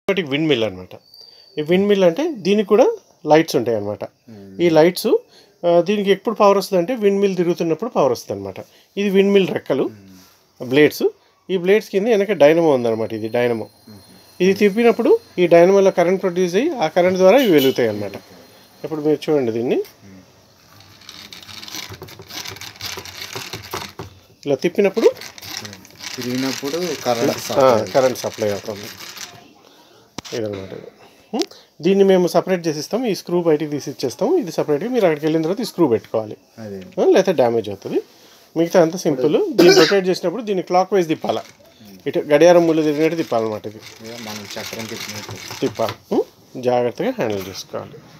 Automatic wind mill అనమాట ఈ wind mill అంటే దీనికి కూడా లైట్స్ ఉంటాయి అనమాట ఈ లైట్స్ దీనికి ఎప్పుడు పవర్ వస్తుంది అంటే విండ్ మిల్ తిరుగుతున్నప్పుడు పవర్ వస్తుంది అనమాట ఇది విండ్ మిల్ రెక్కలు బ్లేడ్స్ ఈ బ్లేడ్స్ కింద వెనక డైనమో ఉందన్నమాట ఇది డైనమో ఇది తిప్పినప్పుడు ఈ డైనమోలో కరెంట్ ప్రొడ్యూస్ అయ్యి ఆ కరెంట్ ద్వారా ఇవి వెలుగుతాయి అనమాట ఇప్పుడు మీరు చూడండి దీన్ని ఇలా తిప్పినప్పుడు తిరిగినప్పుడు కరెంట్ కరెంట్ సప్లై అవుతుంది ఇదన్నమాట ఇది. ఉం? దీన్ని మేము సపరేట్ చేసి ఇస్తాం ఈ స్క్రూ బయటికి తీసి ఇచ్చేస్తాం ఇది సపరేట్గా మీరు అక్కడికి వెళ్ళిన తర్వాత ఈ స్క్రూ పెట్టుకోవాలి అదే ఆ, లేకపోతే డ్యామేజ్ అవుతుంది మిగతా అంతా సింపుల్ దీన్ని రొటేట్ చేసినప్పుడు దీన్ని క్లాక్ వైజ్ తిప్పాలి ఇటు గడియారం ముళ్ళు తిరిగినట్టు తిప్పాలన్నమాట ఇది ఇక మనం చక్రం తిప్పినట్టు తిప్పాలి ఉం? జాగ్రత్తగా హ్యాండిల్ చేసుకోవాలి